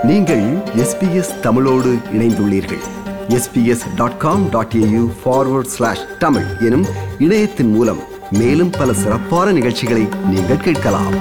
நீங்கள் எஸ்பிஎஸ் தமிழோடு இணைந்துள்ளீர்கள் SBS dot com dot A U forward slash Tamil எனும் இணையத்தின் மூலம் மேலும் பல சிறப்பான நிகழ்ச்சிகளை நீங்கள் கேட்கலாம்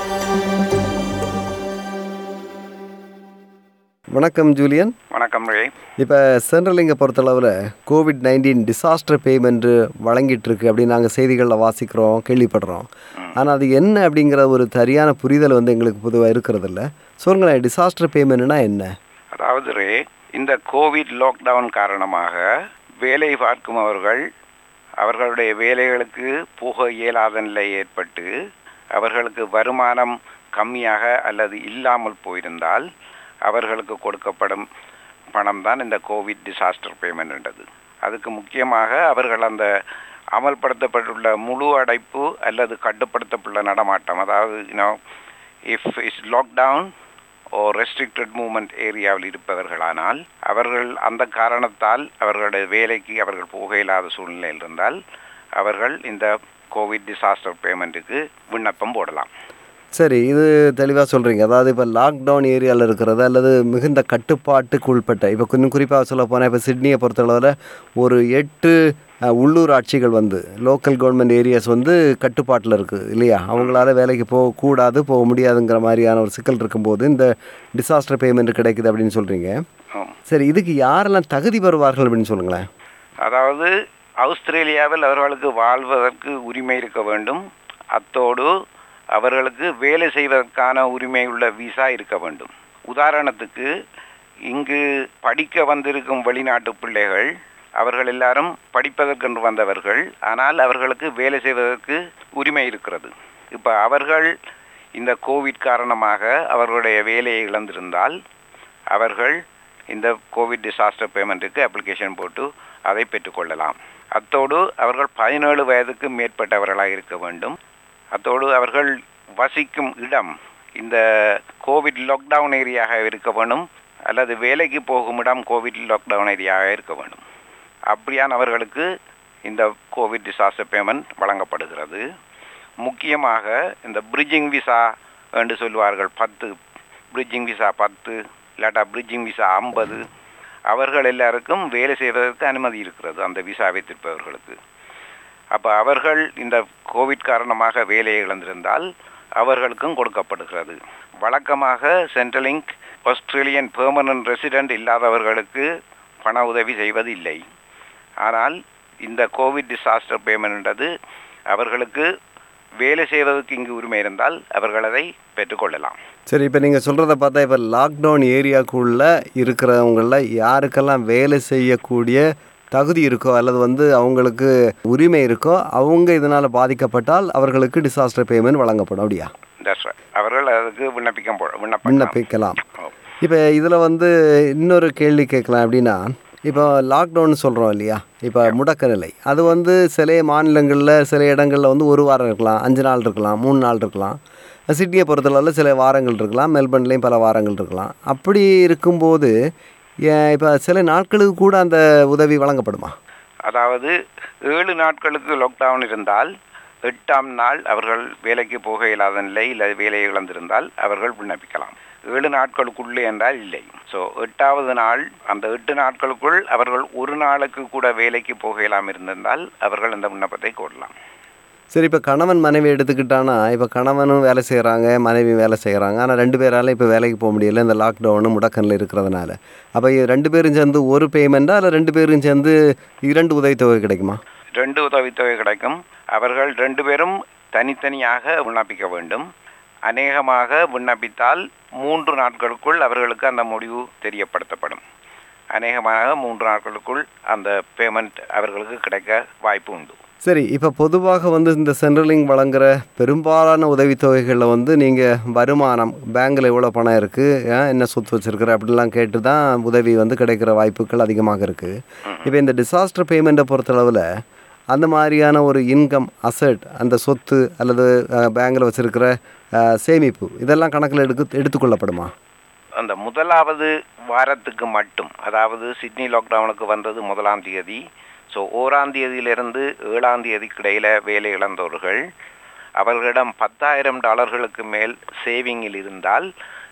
வணக்கம் ஜூலியன் வணக்கம் ரே இப்போ சென்ட்ரலிங்கை பொறுத்தளவில் கோவிட் நைன்டீன் டிசாஸ்டர் பேமெண்ட் வழங்கிட்டு இருக்கு அப்படின்னு நாங்கள் செய்திகளில் வாசிக்கிறோம் கேள்விப்படுறோம் ஆனால் அது என்ன அப்படிங்கிற ஒரு சரியான புரிதல் வந்து எங்களுக்கு பொதுவாக இருக்கிறதில்ல சொல்லுங்களேன் டிசாஸ்டர் பேமெண்ட்னா என்ன அதாவது ரே இந்த கோவிட் லாக்டவுன் காரணமாக வேலை பார்க்கும் அவர்கள் அவர்களுடைய வேலைகளுக்கு போக இயலாத நிலை ஏற்பட்டு அவர்களுக்கு வருமானம் கம்மியாக அல்லது இல்லாமல் போயிருந்தால் அவர்களுக்கு கொடுக்கப்படும் பணம் தான் இந்த கோவிட் டிசாஸ்டர் பேமெண்ட்ன்றது அதுக்கு முக்கியமாக அவர்கள் அந்த அமல்படுத்தப்பட்டுள்ள முழு அடைப்பு அல்லது கட்டுப்படுத்தப்பட்டுள்ள நடமாட்டம் அதாவது you know if is lockdown or restricted movement ஏரியாவில் இருப்பவர்களானால் அவர்கள் அந்த காரணத்தால் அவர்களுடைய வேலைக்கு அவர்கள் போக இயலாத சூழ்நிலையில் இருந்தால் அவர்கள் இந்த கோவிட் டிசாஸ்டர் பேமெண்ட்டுக்கு விண்ணப்பம் போடலாம் சரி இது தெளிவாக சொல்கிறீங்க அதாவது இப்போ லாக்டவுன் ஏரியாவில் இருக்கிறது அல்லது மிகுந்த கட்டுப்பாட்டுக்கு உட்பட்ட இப்போ கொஞ்சம் குறிப்பாக சொல்ல போனால் இப்போ சிட்னியை பொறுத்தளவில் ஒரு எட்டு அஹ், உள்ளூர் ஆட்சிகள் வந்து லோக்கல் கவர்மெண்ட் ஏரியாஸ் வந்து கட்டுப்பாட்டில் இருக்குது இல்லையா அவங்களால வேலைக்கு போகக்கூடாது போக முடியாதுங்கிற மாதிரியான ஒரு சிக்கல் இருக்கும்போது இந்த டிசாஸ்டர் பேமெண்ட் கிடைக்குது அப்படின்னு சொல்கிறீங்க ஆம். சரி இதுக்கு யாரெல்லாம் தகுதி பெறுவார்கள் அப்படின்னு சொல்லுங்களேன் அதாவது ஆஸ்திரேலியாவில் அவர்களுக்கு வாழ்வதற்கு உரிமை இருக்க வேண்டும் அத்தோடு அவர்களுக்கு வேலை செய்வதற்கான உரிமை உள்ள விசா இருக்க வேண்டும் உதாரணத்துக்கு இங்கு படிக்க வந்திருக்கும் வெளிநாட்டு பிள்ளைகள் அவர்கள் எல்லாரும் படிப்பதற்கென்று வந்தவர்கள் ஆனால் அவர்களுக்கு வேலை செய்வதற்கு உரிமை இருக்கிறது இப்போ அவர்கள் இந்த கோவிட் காரணமாக அவர்களுடைய வேலையை இழந்திருந்தால் அவர்கள் இந்த கோவிட் டிசாஸ்டர் பேமெண்ட்டுக்கு அப்ளிகேஷன் போட்டு அதை பெற்றுக்கொள்ளலாம் அத்தோடு அவர்கள் பதினேழு வயதுக்கு மேற்பட்டவர்களாக இருக்க வேண்டும் அத்தோடு அவர்கள் வசிக்கும் இடம் இந்த கோவிட் லாக்டவுன் ஏரியாக இருக்க வேண்டும் அல்லது வேலைக்கு போகும் இடம் கோவிட் லாக்டவுன் ஏரியாக இருக்க வேண்டும் அப்படியானவர்களுக்கு இந்த கோவிட் டிசாஸ்டர் பேமெண்ட் வழங்கப்படுகிறது முக்கியமாக இந்த பிரிட்ஜிங் விசா என்று சொல்வார்கள் பத்து பிரிட்ஜிங் விசா பத்து இல்லாட்டா பிரிட்ஜிங் விசா ஐம்பது அவர்கள் எல்லாருக்கும் வேலை செய்வதற்கு அனுமதி இருக்கிறது அந்த விசா வைத்திருப்பவர்களுக்கு அப்போ அவர்கள் இந்த கோவிட் காரணமாக வேலையை இழந்திருந்தால் அவர்களுக்கும் கொடுக்கப்படுகிறது வழக்கமாக சென்ட்ரலிங்க் ஆஸ்திரேலியன் பெர்மனன்ட் ரெசிடென்ட் இல்லாதவர்களுக்கு பண உதவி செய்வது இல்லை ஆனால் இந்த கோவிட் டிசாஸ்டர் பேமெண்ட்ன்றது அவர்களுக்கு வேலை செய்வதற்கு இங்கு உரிமை இருந்தால் அவர்கள் அதை பெற்றுக்கொள்ளலாம் சரி இப்போ நீங்கள் சொல்கிறத பார்த்தா இப்போ லாக்டவுன் ஏரியாக்குள்ளே இருக்கிறவங்களில் யாருக்கெல்லாம் வேலை செய்யக்கூடிய தகுதி இருக்கோ அல்லது வந்து அவங்களுக்கு உரிமை இருக்கோ அவங்க இதனால் பாதிக்கப்பட்டால் அவர்களுக்கு டிசாஸ்டர் பேமெண்ட் வழங்கப்படும் அப்படியா That's right. அவர்கள் அதுக்கு விண்ணப்பிக்கம் போ விண்ணப்பம் விண்ணப்பிக்கலாம் இப்போ இதில் வந்து இன்னொரு கேள்வி கேட்கலாம் அப்படின்னா இப்போ லாக்டவுன் சொல்கிறோம் இல்லையா இப்போ முடக்க நிலை அது வந்து சில மாநிலங்களில் சில இடங்களில் வந்து ஒரு வாரம் இருக்கலாம் அஞ்சு நாள் இருக்கலாம் மூணு நாள் இருக்கலாம் சிட்னியை பொறுத்தளவில் சில வாரங்கள் இருக்கலாம் மெல்பர்ன்லேயும் பல வாரங்கள் இருக்கலாம் அப்படி இருக்கும்போது ஏன் இப்போ சில நாட்களுக்கு கூட அந்த உதவி வழங்கப்படுமா அதாவது ஏழு நாட்களுக்கு லாக்டவுன் இருந்தால் எட்டாம் நாள் அவர்கள் வேலைக்கு போக இயலாத நிலை இல்லை வேலையை இழந்திருந்தால் அவர்கள் விண்ணப்பிக்கலாம் ஏழு நாட்களுக்குள்ளே என்றால் இல்லை ஸோ எட்டாவது நாள் அந்த எட்டு நாட்களுக்குள் அவர்கள் ஒரு நாளுக்கு கூட வேலைக்கு போக இயலாமல் இருந்திருந்தால் அவர்கள் அந்த விண்ணப்பத்தை கோரலாம் சரி இப்போ கணவன் மனைவி எடுத்துக்கிட்டானா இப்போ கணவனும் வேலை செய்கிறாங்க மனைவி வேலை செய்கிறாங்க ஆனால் ரெண்டு பேரால இப்போ வேலைக்கு போக முடியல இந்த லாக்டவுனு முடக்கனில் இருக்கிறதுனால அப்போ ரெண்டு பேரும் சேர்ந்து ஒரு பேமெண்ட்டா இல்லை ரெண்டு பேரும் சேர்ந்து இரண்டு உதவித்தொகை கிடைக்குமா ரெண்டு உதவித்தொகை கிடைக்கும் அவர்கள் ரெண்டு பேரும் தனித்தனியாக விண்ணப்பிக்க வேண்டும் அநேகமாக விண்ணப்பித்தால் மூன்று நாட்களுக்குள் அவர்களுக்கு அந்த முடிவு தெரியப்படுத்தப்படும் அநேகமாக மூன்று நாட்களுக்குள் அந்த பேமெண்ட் அவர்களுக்கு கிடைக்க வாய்ப்பு உண்டு சரி இப்போ பொதுவாக வந்து இந்த சென்ட்ரலிங் வழங்குற பெரும்பாலான உதவித்தொகைகளில் வந்து நீங்கள் வருமானம் பேங்கில் எவ்வளோ பணம் இருக்குது என்ன சொத்து வச்சுருக்குற அப்படிலாம் கேட்டு தான் உதவி வந்து கிடைக்கிற வாய்ப்புகள் அதிகமாக இருக்குது இப்போ இந்த டிசாஸ்டர் பேமெண்ட்டை பொறுத்தளவில் அந்த மாதிரியான ஒரு இன்கம் அசட் அந்த சொத்து அல்லது பேங்கில் வச்சுருக்கிற சேமிப்பு இதெல்லாம் கணக்கில் எடுத்து எடுத்துக்கொள்ளப்படுமா அந்த முதலாவது வாரத்துக்கு மட்டும் அதாவது சிட்னி லாக்டவுனுக்கு வந்தது முதலாம் தேதி ஸோ ஓராம் தேதியிலிருந்து ஏழாம் தேதிக்கு இடையில வேலை இழந்தவர்கள் அவர்களிடம் பத்தாயிரம் டாலர்களுக்கு மேல் சேவிங்கில் இருந்தால்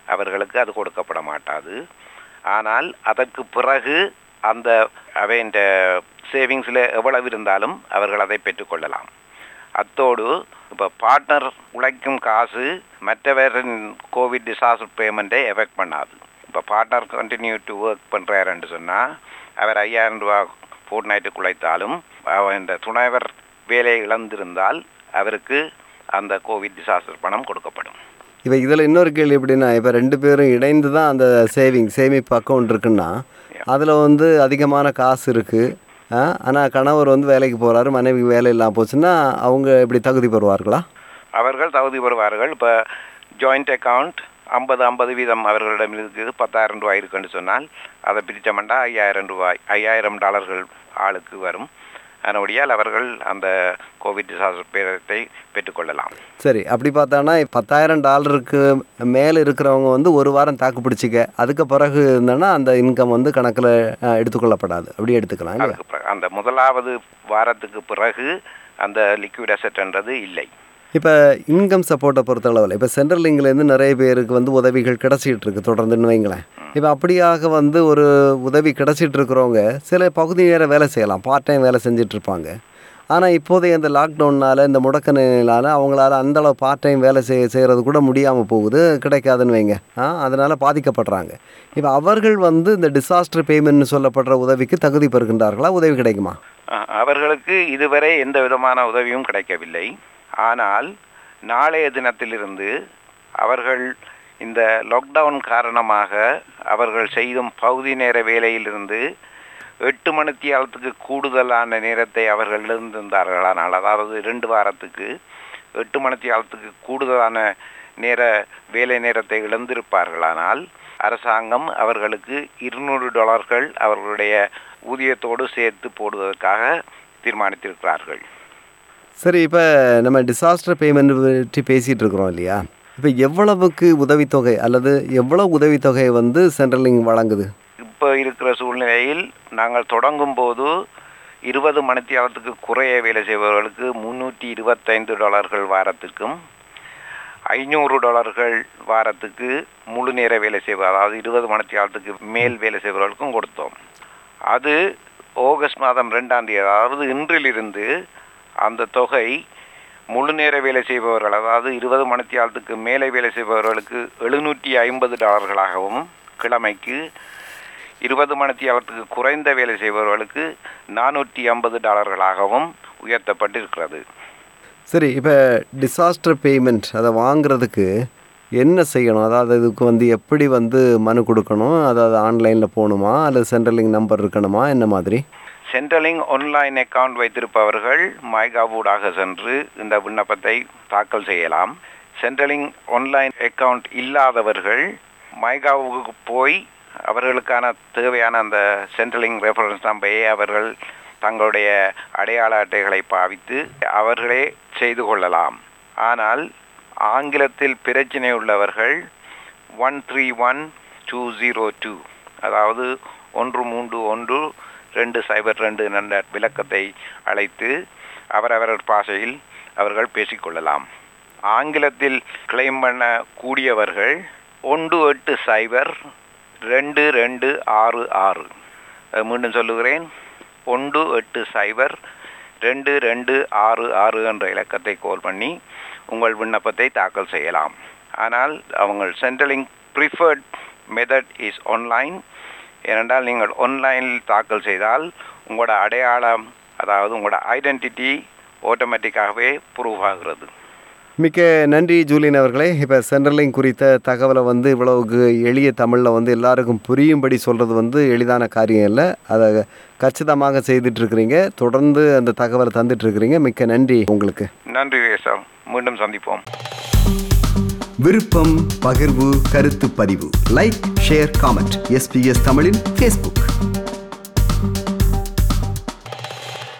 அவர்களுக்கு அது கொடுக்கப்பட மாட்டாது ஆனால் அதற்கு பிறகு அந்த அவைன்ற சேவிங்ஸில் எவ்வளவு இருந்தாலும் அவர்கள் அதை பெற்றுக்கொள்ளலாம் அத்தோடு இப்போ பார்ட்னர் உழைக்கும் காசு மற்றவரின் கோவிட் டிசாஸ்டர் பேமெண்ட்டை எஃபெக்ட் பண்ணாது இப்போ பார்ட்னர் கண்டினியூ டு ஒர்க் பண்ணுறாருன்னு சொன்னால் அவர் ஐயாயிரம் ரூபா ஃபோர் நைட்டுக்கு உழைத்தாலும் அவர் இந்த துணைவர் வேலையை இழந்திருந்தால் அவருக்கு அந்த கோவிட் டிசாஸ்டர் பணம் கொடுக்கப்படும் இப்போ இதில் இன்னொரு கேள்வி எப்படின்னா இப்போ ரெண்டு பேரும் இணைந்து தான் அந்த சேவிங் சேமிப்பு அக்கௌண்ட் இருக்குன்னா அதில் வந்து அதிகமான காசு இருக்குது ஆனால் கணவர் வந்து வேலைக்கு போகிறாரு மனைவி வேலை இல்லாமல் போச்சுன்னா அவங்க எப்படி தகுதி பெறுவார்களா அவர்கள் தகுதி பெறுவார்கள் இப்போ ஜாயிண்ட் அக்கவுண்ட் ஐம்பது ஐம்பது வீதம் அவர்களிடம் இருக்குது பத்தாயிரம் ரூபாய் இருக்குன்னு சொன்னால் அதை பிரித்தமெண்டா ஐயாயிரம் ரூபாய் ஐயாயிரம் டாலர்கள் ஆளுக்கு வரும் அதனுடையால் அவர்கள் அந்த கோவிட் டிசாஸ்டர் பேரத்தை பெற்றுக்கொள்ளலாம் சரி அப்படி பார்த்தானா பத்தாயிரம் டாலருக்கு மேலே இருக்கிறவங்க வந்து ஒரு வாரம் தாக்கு பிடிச்சிக்க அதுக்கு பிறகு இருந்தோன்னா அந்த இன்கம் வந்து கணக்கில் எடுத்துக்கொள்ளப்படாது அப்படி எடுத்துக்கலாம் இல்லையா அதுக்கு பிறகு அந்த முதலாவது வாரத்துக்கு பிறகு அந்த லிக்விட் அசெட்ன்றது இல்லை இப்போ இன்கம் சப்போர்ட்டை பொறுத்தளவில் இப்போ சென்ட்ரல் லிங்க்லேருந்து நிறைய பேருக்கு வந்து உதவிகள் கிடச்சிட்டு இருக்கு தொடர்ந்துன்னு வைங்களேன் இப்போ அப்படியாக வந்து ஒரு உதவி கிடச்சிட்டு இருக்கிறவங்க சில பகுதி நேர வேலை செய்யலாம் பார்ட் டைம் வேலை செஞ்சுட்டு இருப்பாங்க ஆனால் இப்போதைய இந்த லாக்டவுனால் இந்த முடக்க நிலையினால் அவங்களால அந்தளவு பார்ட் டைம் வேலை செய்ய செய்கிறது கூட முடியாமல் போகுது கிடைக்காதுன்னு வைங்க ஆ அதனால் பாதிக்கப்படுறாங்க இப்போ அவர்கள் வந்து இந்த டிசாஸ்டர் பேமெண்ட்னு சொல்லப்படுற உதவிக்கு தகுதி பெறுகின்றார்களா உதவி கிடைக்குமா அஹ், அவர்களுக்கு இதுவரை எந்த விதமான உதவியும் கிடைக்கவில்லை ஆனால் நாளைய தினத்திலிருந்து அவர்கள் இந்த லாக்டவுன் காரணமாக அவர்கள் செய்தும் பகுதி நேர வேலையிலிருந்து எட்டு மணித்தியாலத்துக்கு கூடுதலான நேரத்தை அவர்கள் இழந்திருந்தார்களானால் அதாவது ரெண்டு வாரத்துக்கு எட்டு மணித்தியாலத்துக்கு கூடுதலான நேர வேலை நேரத்தை இழந்திருப்பார்களானால் அரசாங்கம் அவர்களுக்கு இருநூறு டாலர்கள் அவர்களுடைய ஊதியத்தோடு சேர்த்து போடுவதற்காக தீர்மானித்திருக்கிறார்கள் சரி இப்போ நம்ம டிசாஸ்டர் பேமெண்ட் பற்றி பேசிகிட்டு இருக்கிறோம் இல்லையா இப்போ எவ்வளவுக்கு உதவித்தொகை அல்லது எவ்வளவு உதவித்தொகை வந்து சென்ட்ரல் லிங்க் வழங்குது இப்போ இருக்கிற சூழ்நிலையில் நாங்கள் தொடங்கும் போது இருபது மணித்தியாலத்துக்கு குறைய வேலை செய்பவர்களுக்கு முந்நூற்றி இருபத்தைந்து டாலர்கள் வாரத்துக்கும் ஐநூறு டாலர்கள் வாரத்துக்கு முழு நேர வேலை செய்வது அதாவது இருபது மணித்தியாலத்துக்கு மேல் வேலை செய்பவர்களுக்கும் கொடுத்தோம் அது ஆகஸ்ட் மாதம் ரெண்டாம் தேதி அதாவது இன்றிலிருந்து அந்த தொகை முழு நேர வேலை செய்பவர்கள் அதாவது இருபது மணித்தியாலத்துக்கு மேலே வேலை செய்பவர்களுக்கு எழுநூற்றி ஐம்பது டாலர்களாகவும் கிழமைக்கு இருபது மணித்தியாலத்துக்கு குறைந்த வேலை செய்பவர்களுக்கு நானூற்றி ஐம்பது டாலர்களாகவும் உயர்த்தப்பட்டிருக்கிறது சரி இப்போ டிசாஸ்டர் பேமெண்ட் அதை வாங்குறதுக்கு என்ன செய்யணும் அதாவது இதுக்கு வந்து எப்படி வந்து மனு கொடுக்கணும் அதாவது ஆன்லைனில் போகணுமா அல்லது சென்ட்ரல் லிங்க் நம்பர் இருக்கணுமா என்ன மாதிரி சென்ட்ரலிங் ஆன்லைன் அக்கவுண்ட் வைத்திருப்பவர்கள் மைகாவூடாக சென்று இந்த விண்ணப்பத்தை தாக்கல் செய்யலாம் சென்ட்ரலிங் ஆன்லைன் அக்கவுண்ட் இல்லாதவர்கள் மைகாவுக்கு போய் அவர்களுக்கான தேவையான அந்த சென்ட்ரலிங் ரெஃபரன்ஸ் நம்பரை அவர்கள் தங்களுடைய அடையாள அட்டைகளை பாவித்து அவர்களே செய்து கொள்ளலாம் ஆனால் ஆங்கிலத்தில் பிரச்சனை உள்ளவர்கள் one three one two zero two அதாவது ஒன்று மூன்று ஒன்று ரெண்டு சைபர் ரெண்டு என்ற விளக்கத்தை அழைத்து அவரவர் பாஷையில் அவர்கள் பேசிக்கொள்ளலாம் ஆங்கிலத்தில் கிளைம் பண்ண கூடியவர்கள் ஒன்று எட்டு சைபர் ரெண்டு ரெண்டு ஆறு ஆறு அஹ் மீண்டும் சொல்லுகிறேன் ஒன்று எட்டு சைபர் ரெண்டு ரெண்டு ஆறு ஆறு என்ற இலக்கத்தை கோல் பண்ணி உங்கள் விண்ணப்பத்தை தாக்கல் செய்யலாம் ஆனால் அவங்க centrally preferred method is online ஏனென்றால் நீங்கள் ஆன்லைனில் தாக்கல் செய்தால் உங்களோட அடையாளம் அதாவது உங்களோட ஐடென்டிட்டி ஆட்டோமேட்டிக்காகவே ப்ரூவ் ஆகிறது மிக்க நன்றி ஜூலியன் அவர்களே இப்போ சென்ட்ரல் லிங்க் குறித்த தகவலை வந்து இவ்வளவுக்கு எளிய தமிழில் வந்து எல்லாருக்கும் புரியும்படி சொல்கிறது வந்து எளிதான காரியம் இல்லை அதை கச்சிதமாக செய்துட்ருக்கிறீங்க தொடர்ந்து அந்த தகவலை தந்துட்டுருக்கிறீங்க மிக்க நன்றி உங்களுக்கு நன்றி வேசா மீண்டும் சந்திப்போம் விருப்பம் பகிர்வு கருத்து பதிவு லைக் ஷேர் காமெண்ட் எஸ்பிஎஸ் தமிழின் ஃபேஸ்புக்